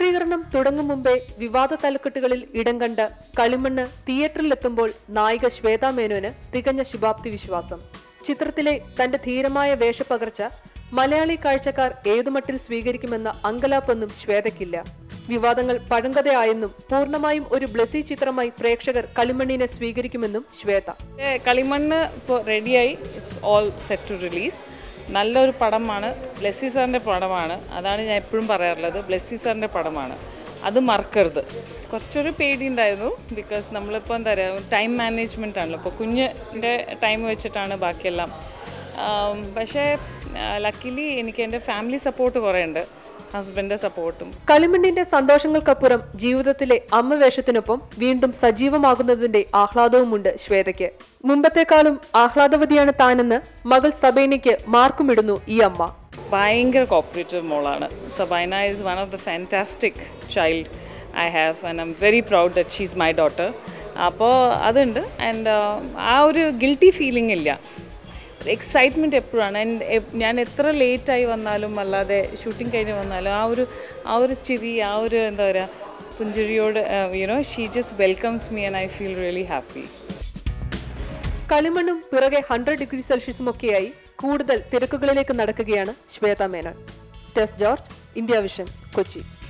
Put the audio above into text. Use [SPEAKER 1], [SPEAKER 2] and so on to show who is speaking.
[SPEAKER 1] ചിത്രീകരണം തുടങ്ങും മുമ്പേ വിവാദ തലക്കെട്ടുകളിൽ ഇടം കണ്ട് കളിമണ്ണ് തിയേറ്ററിലെത്തുമ്പോൾ നായിക ശ്വേതാ മേനോന് തികഞ്ഞ ശുഭാപ്തി വിശ്വാസം ചിത്രത്തിലെ തന്റെ ധീരമായ വേഷപ്പകർച്ച മലയാളി കാഴ്ചക്കാർ ഏതുമട്ടിൽ സ്വീകരിക്കുമെന്ന അങ്കലാപ്പൊന്നും ശ്വേതയ്ക്കില്ല വിവാദങ്ങൾ പഴങ്കഥയായെന്നും പൂർണ്ണമായും ഒരു ബ്ലസി ചിത്രമായി പ്രേക്ഷകർ കളിമണ്ണിനെ സ്വീകരിക്കുമെന്നും ശ്വേത
[SPEAKER 2] ഏ, കളിമണ്ണ് ഇപ്പോൾ റെഡിയായി it's all set to release നല്ലൊരു പടമാണ് ബ്ലെസ്സി സാറിൻ്റെ പടമാണ് അതാണ് ഞാൻ എപ്പോഴും പറയാറുള്ളത് ബ്ലെസ്സി സാറിൻ്റെ പടമാണ് അത് മറക്കരുത് കുറച്ചൊരു പേടിയുണ്ടായിരുന്നു ബിക്കോസ് നമ്മളിപ്പോൾ എന്താ പറയുക ടൈം മാനേജ്മെൻ്റ് ആണല്ലോ ഇപ്പോൾ കുഞ്ഞിൻ്റെ ടൈം വെച്ചിട്ടാണ് ബാക്കിയെല്ലാം ആം, പക്ഷേ ലക്കിലി എനിക്ക് എൻ്റെ ഫാമിലി സപ്പോർട്ട് കുറേ ഉണ്ട് ഹസ്ബൻഡിൻ്റെ സപ്പോർട്ടും
[SPEAKER 1] കളിമണ്ണിന്റെ സന്തോഷങ്ങൾക്കപ്പുറം ജീവിതത്തിലെ അമ്മ വേഷത്തിനൊപ്പം വീണ്ടും സജീവമാകുന്നതിന്റെ ആഹ്ലാദവുമുണ്ട് ശ്വേതയ്ക്ക് മുമ്പത്തെക്കാളും ആഹ്ലാദവതിയാണ് താനെന്ന് മകൾ സബൈനയ്ക്ക് മാർക്കുമിടുന്നു ഈ അമ്മ
[SPEAKER 2] ഭയങ്കര കോപ്പറേറ്റീവ് മോളാണ് Sabina is one of the fantastic child I have and I'm very proud that she's my daughter അപ്പോൾ അതുണ്ട് ആൻഡ് ആ ഒരു ഗിൽറ്റി ഫീലിംഗ് ഇല്ല എക്സൈറ്റ്മെൻറ്റ് എപ്പോഴാണ് ആൻഡ് ഞാൻ എത്ര ലേറ്റായി വന്നാലും അല്ലാതെ ഷൂട്ടിംഗ് കഴിഞ്ഞ് വന്നാലും ആ ഒരു ആ ഒരു ചിരി ആ ഒരു എന്താ പറയുക പുഞ്ചിരിയോട് you know she just welcomes me and I feel really happy
[SPEAKER 1] കളിമണ്ണും പിറകെ ഹൺഡ്രഡ് ഡിഗ്രി സെൽഷ്യസുമൊക്കെയായി കൂടുതൽ തിരക്കുകളിലേക്ക് നടക്കുകയാണ് ശ്വേത മേനോൻ ടെസ് ജോർജ് ഇന്ത്യ വിഷൻ കൊച്ചി